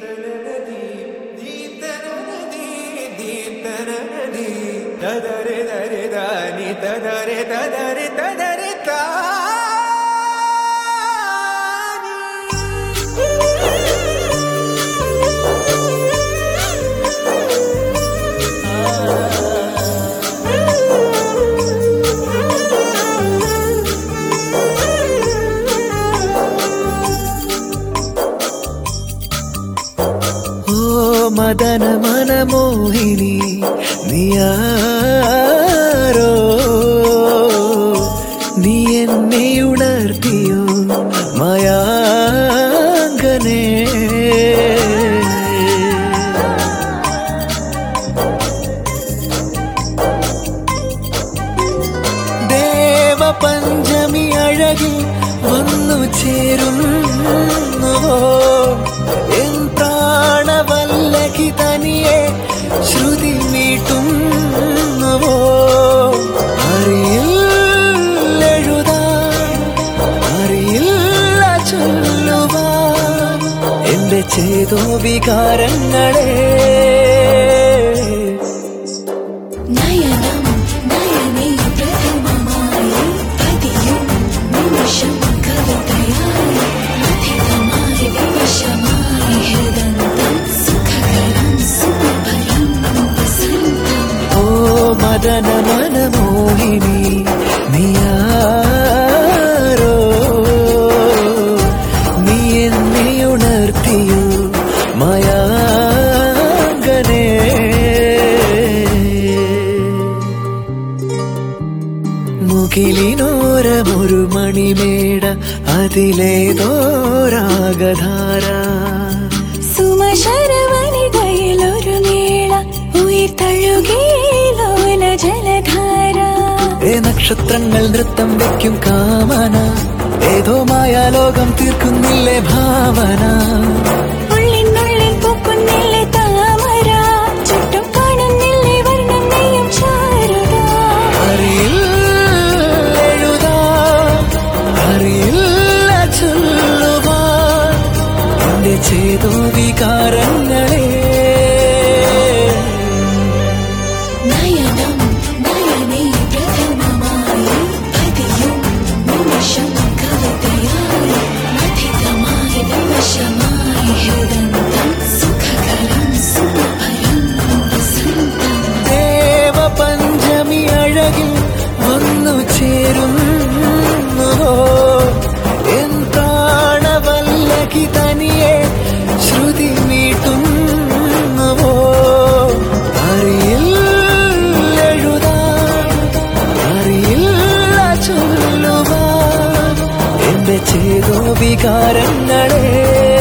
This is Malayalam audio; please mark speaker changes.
Speaker 1: തദരെ ദരെ ദാനി തദരെ തദരെ തദരെ
Speaker 2: ഓ മദന മനമോഹിനി നീയാരോ നീ എന്നെ ഉണർത്തിയോ മയാങ്കനേ ദേവ പഞ്ചമി അഴകിൽ വന്നു ചേരുന്നുവോ എൻ പ്രാണവല്ലകി തനിയെ ശ്രുതി മീട്ടുന്നുവോ അറിയില്ല എഴുതാൻ അറിയില്ല ചൊല്ലുവാൻ എന്റെ ചേതോ വികാരങ്ങളെ
Speaker 3: നയനം നയനേ പ്രഥമമായി പതിയും നിമിഷം കവിതയായി മഥിതമായി വിവശമായി ഹൃദന്തം സുഖകരം സുഖഭരം വസന്തം
Speaker 2: ഓ മദന മനമോഹിനി നീയാരോ നീ എന്നെ ഉണർത്തിയോ മയാങ്കനേ മുകിലിനോരമൊരു മണിമേട അതിലേതോ രാഗധാര
Speaker 3: സുമശരവനിതയിൽ ഒരു നീള ഉയിർ തഴുകിയിലോല ജലധാര
Speaker 2: ഏ നക്ഷത്രങ്ങൾ നൃത്തം വെക്കും കാമന ഏതോ മായാലോകം തീർക്കുന്നില്ലേ ഭാവന
Speaker 3: ഉള്ളിനുള്ളിൽ പൂക്കുന്നില്ലേ താമര ചുറ്റും കാണുന്നില്ലേ വർണ്ണം നെയ്യും ചാരുത
Speaker 2: അറിയില്ല എഴുതാൻ അറിയില്ല ചൊല്ലുവാൻ എന്റെ ചേതോ വികാരങ്ങളെ
Speaker 3: നയനം നയനേ പ്രഥമമായി പതിയും നിമിഷം കവിതയായി മഥിതമായി വിവശമായി ഹൃദന്തം സുഖകരം സുഖഭരം വസന്തം
Speaker 2: ദേവ പഞ്ചമി അഴകിൽ വന്നു ചേരുന്നുവോ എൻ പ്രാണവല്ലകി തനിയെ ശ്രുതി മീട്ടുന്നുവോ അറിയില്ല എഴുതാൻ അറിയില്ല ചൊല്ലുവാൻ എന്റെ ചേതോ വികാരങ്ങളെ